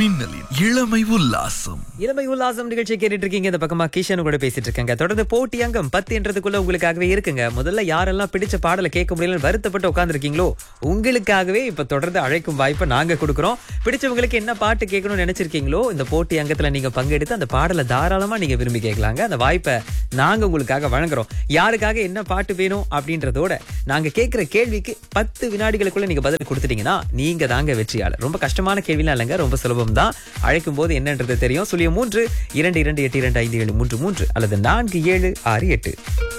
மின்னலின் இளமை உல்லாசம் இளமை உல்லாசம் நிகழ்ச்சியை கேட்டுட்டு இருக்கீங்க இந்த பக்கமா கிஷன் கூட பேசிட்டு இருக்கேங்க தொடர்ந்து போட்டி அங்கம் பத்துன்றதுக்குள்ள உங்களுக்காகவே இருக்குங்க முதல்ல யாரெல்லாம் பிடிச்ச பாடலை கேட்க முடியல வருத்தப்பட்டு உட்காந்துருக்கீங்களோ உங்களுக்காகவே இப்ப தொடர்ந்து அழைக்கும் வாய்ப்பை நாங்க கொடுக்குறோம் பிடிச்சவங்களுக்கு என்ன பாட்டு கேட்கணும்னு நினைச்சிருக்கீங்களோ இந்த போட்டி அங்கத்துல நீங்க பங்கெடுத்து அந்த பாடலை தாராளமா நீங்க விரும்பி கேட்கலாங்க அந்த வாய்ப்பை நாங்க உங்களுக்காக வழங்குறோம் யாருக்காக என்ன பாட்டு வேணும் அப்படின்றதோட நாங்க கேட்கிற கேள்விக்கு பத்து வினாடிகளுக்குள்ள நீங்க பதில் கொடுத்துட்டீங்கன்னா நீங்க தாங்க வெற்றியாளர் ரொம்ப கஷ்டமான கேள்விலாம் இல்லைங்க ரொம்ப சுலபம் தான் அழைக்கும் போது என்னன்றது தெரியும் சுழியம் மூன்று இரண்டு இரண்டு எட்டு இரண்டு ஐந்து ஏழு மூன்று மூன்று அல்லது நான்கு ஏழு ஆறு எட்டு